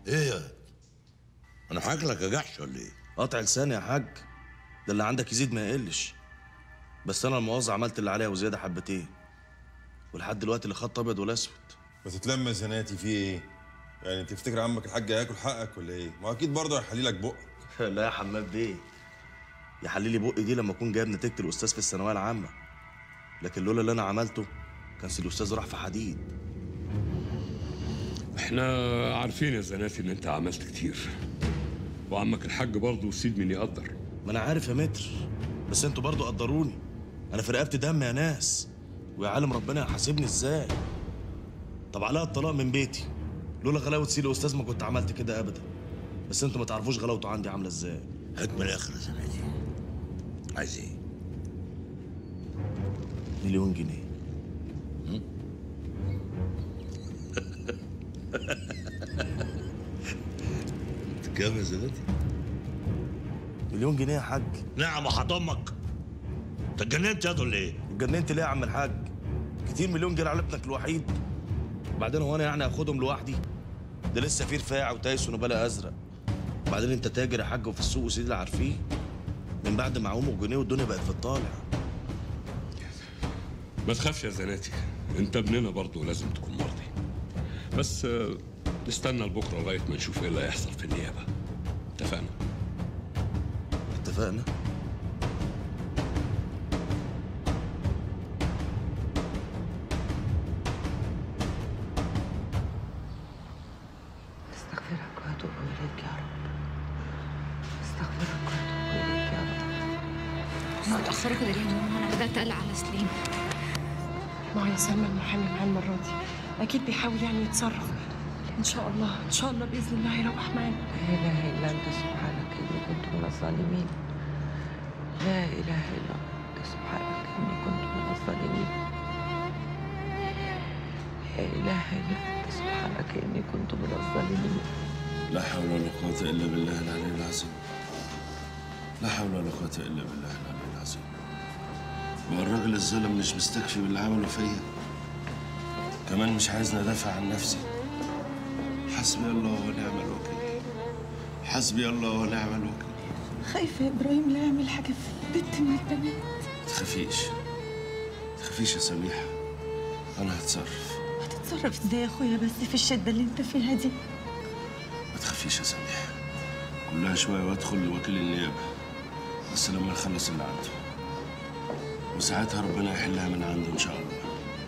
ايه يا انا حاكلك يا جحش ولا ايه قطع لساني يا حاج ده اللي عندك يزيد ما يقلش بس انا المؤاخذة عملت اللي عليا وزياده حبتين ولحد دلوقتي اللي خط ابيض ولا اسود ما تتلم يا زناتي في ايه؟ يعني تفتكر عمك الحاج هياكل حقك ولا ايه؟ ما اكيد برضه هيحلي لك بقك لا يا حماد بيه يا حليلي بقي دي لما اكون جايب نتيجه الاستاذ في الثانويه العامه لكن لولا اللي انا عملته كان سي الاستاذ راح في حديد احنا عارفين يا زناتي ان انت عملت كتير وعمك الحاج برضه سيد من يقدر ما انا عارف يا متر بس انتوا برضو قدروني انا في رقبتي دم يا ناس ويا عالم ربنا هيحاسبني ازاي طب عليا الطلاق من بيتي لولا غلاوه سي الاستاذ ما كنت عملت كده ابدا بس انتوا ما تعرفوش غلاوته عندي عامله ازاي هات من الاخر يا زناتي عايز ايه مليون جنيه كام يا زناتي مليون جنيه يا حاج نعم وحط امك انت اتجننت يا ولا ايه اتجننت ليه يا عم الحاج كتير مليون جنيه على ابنك الوحيد وبعدين هو انا يعني هاخدهم لوحدي ده لسه في رفاع وتايسون وبلا ازرق وبعدين انت تاجر يا حاج وفي السوق وسيدي اللي عارفين من بعد ما عوموا جنيه والدنيا بقت في الطالع ما تخافش يا زناتي انت ابننا برضه لازم تكون مرضي بس آه، نستنى لبكره لغايه ما نشوف ايه اللي هيحصل في النيابه اتفقنا اتفقنا استغفرك واتوب اليك يا رب استغفرك واتوب اليك يا رب متأخرة كده ليه يا ماما أنا بدأت أقلق على سليم ما هو يا سلمى المحامي معاه المرة دي أكيد بيحاول يعني يتصرف إن شاء الله إن شاء الله بإذن الله هيروح معانا لا اله الا انت سبحانك اني كنت من الظالمين لا اله الا انت سبحانك اني كنت من الظالمين لا اله الا انت سبحانك اني كنت من الظالمين لا حول ولا قوة إلا بالله العلي العظيم لا حول ولا قوة إلا بالله العلي العظيم هو الراجل الظلم مش مستكفي باللي عمله فيا كمان مش عايزني أدافع عن نفسي حسبي الله ونعم الوكيل حسبي الله ونعم الوكيل خايفة يا إبراهيم لا يعمل حاجة في بنت من البنات ما تخافيش ما تخافيش يا سميحة أنا هتصرف هتتصرف إزاي يا أخويا بس في الشدة اللي أنت فيها دي ما تخافيش يا سميحة كلها شوية وأدخل لوكيل النيابة بس لما يخلص اللي عنده وساعتها ربنا يحلها من عنده إن شاء الله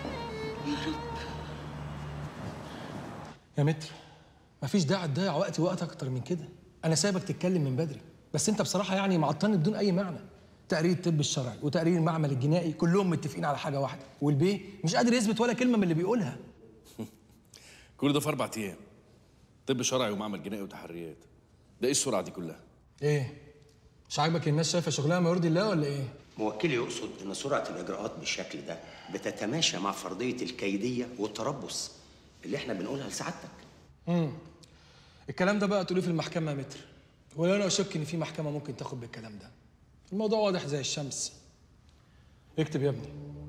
يا متر مفيش داعي تضيع وقت وقت اكتر من كده انا سايبك تتكلم من بدري بس انت بصراحه يعني معطلني بدون اي معنى تقرير الطب الشرعي وتقرير المعمل الجنائي كلهم متفقين على حاجه واحده والبيه مش قادر يثبت ولا كلمه من اللي بيقولها كل ده في اربع ايام طب شرعي ومعمل جنائي وتحريات ده ايه السرعه دي كلها ايه مش عاجبك الناس شايفه شغلها ما يرضي الله ولا ايه موكلي يقصد ان سرعه الاجراءات بالشكل ده بتتماشى مع فرضيه الكيديه والتربص اللي احنا بنقولها لسعادتك امم الكلام ده بقى تقوليه في المحكمه يا متر ولا انا اشك ان في محكمه ممكن تاخد بالكلام ده الموضوع واضح زي الشمس اكتب يا ابني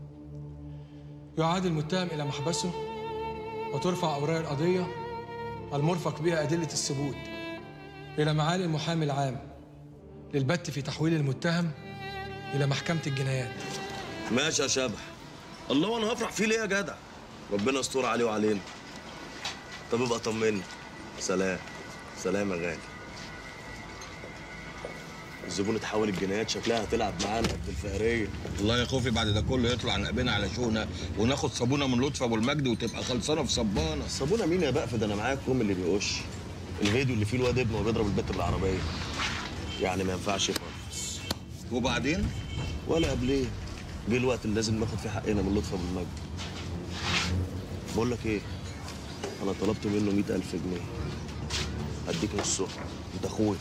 يعاد المتهم الى محبسه وترفع اوراق القضيه المرفق بها ادله الثبوت الى معالي المحامي العام للبت في تحويل المتهم الى محكمه الجنايات ماشي يا شبح الله وانا هفرح فيه ليه يا جدع ربنا يستر عليه وعلينا طب ابقى طمني سلام سلام يا غالي الزبون اتحول الجنايات شكلها هتلعب معانا قد الفقريه والله يا خوفي بعد ده كله يطلع نقبنا على شونا وناخد صابونه من لطفي ابو المجد وتبقى خلصانه في صبانه صابونه مين يا بقى ده انا معايا الكوم اللي بيقش الفيديو اللي فيه الواد ابنه وبيضرب البت بالعربيه يعني ما ينفعش يخلص وبعدين ولا قبليه جه الوقت اللي لازم ناخد فيه حقنا من لطفي ابو المجد بقول لك ايه انا طلبت منه مئة ألف جنيه هديك نصهم انت اخويا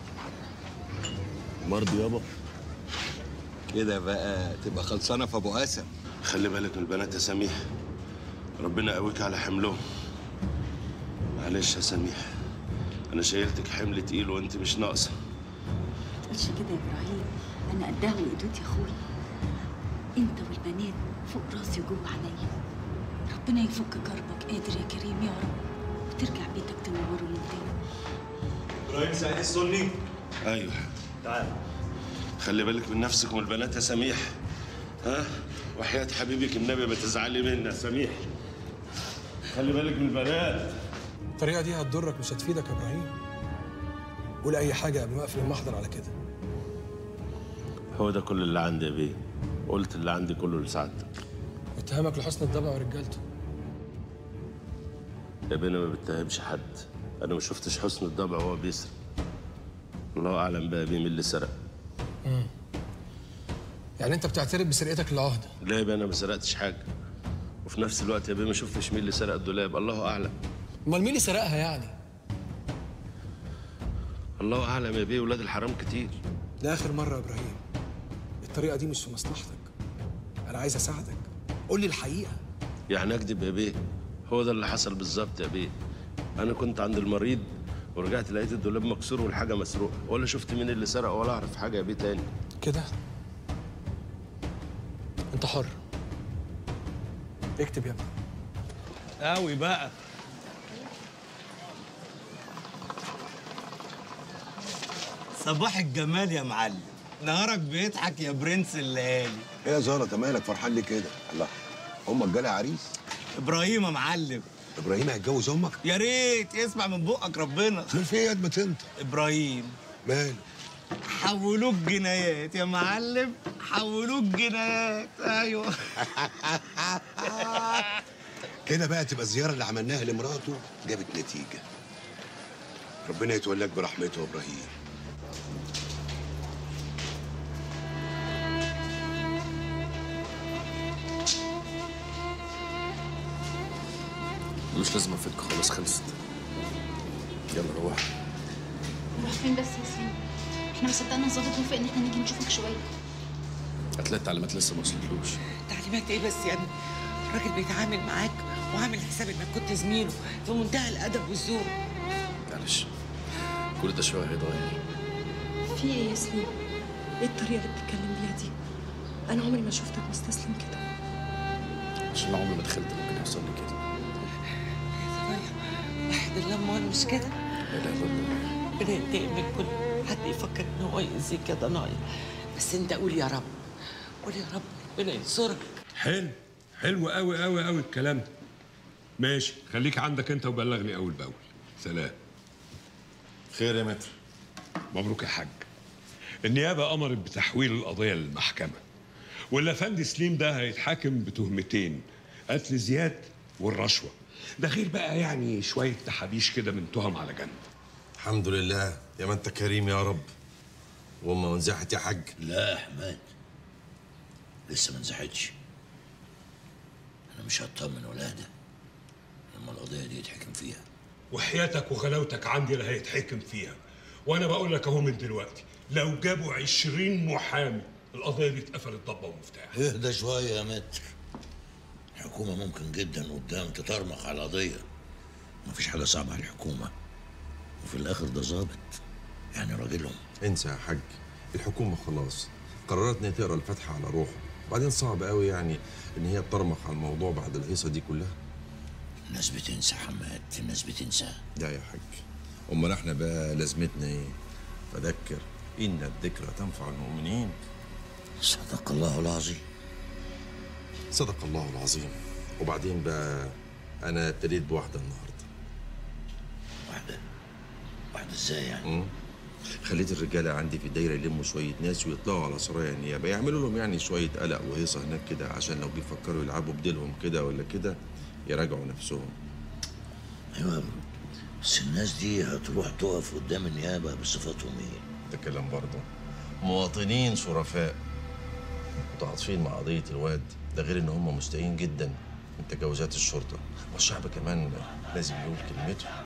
مرضي يابا كده بقى تبقى خلصانه في ابو قاسم خلي بالك من البنات يا سميح ربنا يقويك على حملهم معلش يا سميح انا شايلتك حمل تقيل وانت مش ناقصه تقولش كده يا ابراهيم انا قدها وقدود يا اخويا انت والبنات فوق راسي وجوه عينيا ربنا يفك كربك قادر يا كريم يا رب وترجع بيتك تنوره من تاني ابراهيم سعيد السني ايوه تعال خلي بالك من نفسك ومن البنات يا سميح ها وحياة حبيبك النبي ما تزعلي منا يا سميح خلي بالك من البنات الطريقه دي هتضرك مش هتفيدك يا ابراهيم قول اي حاجه قبل ما اقفل المحضر على كده هو ده كل اللي عندي يا بيه قلت اللي عندي كله لسعادتك اتهامك لحسن الضبع ورجالته يا بيه انا ما بتهمش حد انا ما شفتش حسن الضبع وهو بيسرق الله اعلم بقى بيه مين اللي سرق مم. يعني انت بتعترف بسرقتك للعهده لا يا بيه انا ما سرقتش حاجه وفي نفس الوقت يا بيه ما شفتش مين اللي سرق الدولاب الله اعلم امال مين اللي سرقها يعني الله اعلم يا بيه ولاد الحرام كتير لاخر مره يا ابراهيم الطريقه دي مش في مصلحتك انا عايز اساعدك قول لي الحقيقه يعني اكذب يا بيه هو ده اللي حصل بالظبط يا بيه انا كنت عند المريض ورجعت لقيت الدولاب مكسور والحاجه مسروقه ولا شفت مين اللي سرق ولا اعرف حاجه يا بيه تاني كده انت حر اكتب يا ابني قوي بقى صباح الجمال يا معلم نهارك بيضحك يا برنس الليالي ايه يا زهره انت مالك فرحان ليه كده؟ الله امك جالها عريس ابراهيم يا معلم ابراهيم هيتجوز امك؟ يا ريت يسمع من بقك ربنا من في ايه يا ادمت انت؟ ابراهيم ماله؟ حولوك جنايات يا معلم حولوك جنايات ايوه كده بقى تبقى الزياره اللي عملناها لمراته جابت نتيجه ربنا يتولاك برحمته يا ابراهيم مش لازم افيدك خلاص خلصت يلا روح نروح فين بس يا سليم احنا ما صدقنا الظابط وافق ان احنا نيجي نشوفك شويه هتلاقي التعليمات لسه ما وصلتلوش تعليمات ايه بس يا ابني الراجل بيتعامل معاك وعامل حساب انك كنت زميله في منتهى الادب والذوق معلش كل ده شويه هيتغير في ايه يا سليم؟ ايه الطريقة اللي بتتكلم بيها دي؟ أنا عمري ما شفتك مستسلم كده عشان أنا عمري ما دخلت ممكن يحصل لي كده واحد الله امال مش كده لا اله الا الله ربنا ينتقم من كل حد يفكر ان هو يأذيك يا ضنايا بس انت قول يا رب قول يا رب ربنا ينصرك حلو حلو قوي قوي قوي الكلام ده ماشي خليك عندك انت وبلغني اول باول سلام خير يا متر مبروك يا حاج النيابه امرت بتحويل القضيه للمحكمه والافندي سليم ده هيتحاكم بتهمتين قتل زياد والرشوه ده غير بقى يعني شويه تحابيش كده من تهم على جنب الحمد لله يا ما انت كريم يا رب وامه وانزحت يا حاج لا يا حماد لسه ما نزحتش انا مش هطمن ولا اهدى لما القضيه دي يتحكم فيها وحياتك وغلاوتك عندي اللي هيتحكم فيها وانا بقول لك اهو من دلوقتي لو جابوا عشرين محامي القضيه دي اتقفلت ضبه ومفتاح اهدى شويه يا متر الحكومه ممكن جدا قدام تطرمخ على قضيه مفيش حاجه صعبه على الحكومه وفي الاخر ده ظابط يعني راجلهم انسى يا حاج الحكومه خلاص قررت ان هي تقرا الفاتحه على روحه وبعدين صعب قوي يعني ان هي تطرمخ على الموضوع بعد الهيصه دي كلها الناس بتنسى حماد الناس بتنسى لا يا حاج امال احنا بقى لازمتنا ايه فذكر ان الذكرى تنفع المؤمنين صدق الله العظيم صدق الله العظيم وبعدين بقى انا ابتديت بواحده النهارده واحده واحده ازاي يعني مم. خليت الرجاله عندي في الدايره يلموا شويه ناس ويطلعوا على سرايا النيابه يعملوا لهم يعني شويه قلق وهيصه هناك كده عشان لو بيفكروا يلعبوا بديلهم كده ولا كده يراجعوا نفسهم ايوه بس الناس دي هتروح تقف قدام النيابه بصفتهم ايه ده كلام برضه مواطنين شرفاء متعاطفين مع قضيه الواد ده غير ان هم مستائين جدا من تجاوزات الشرطه والشعب كمان لازم يقول كلمته